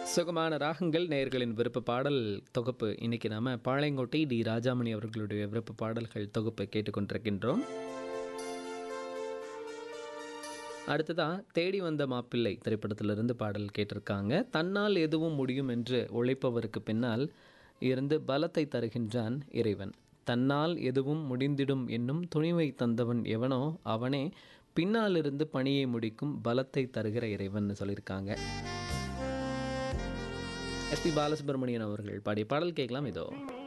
சுகமான ராகங்கள் நேயர்களின் விருப்ப பாடல் தொகுப்பு இன்னைக்கு நாம பாளையங்கோட்டை டி ராஜாமணி அவர்களுடைய விருப்ப பாடல்கள் தொகுப்பை கேட்டுக்கொண்டிருக்கின்றோம் அடுத்ததா தேடி வந்த மாப்பிள்ளை திரைப்படத்திலிருந்து பாடல் கேட்டிருக்காங்க தன்னால் எதுவும் முடியும் என்று உழைப்பவருக்கு பின்னால் இருந்து பலத்தை தருகின்றான் இறைவன் தன்னால் எதுவும் முடிந்திடும் என்னும் துணிவை தந்தவன் எவனோ அவனே பின்னாலிருந்து பணியை முடிக்கும் பலத்தை தருகிற இறைவன் சொல்லியிருக்காங்க எஸ்பி பாலசுப்ரமணியன் அவர்கள் பாடிய பாடல் கேட்கலாம் இதோ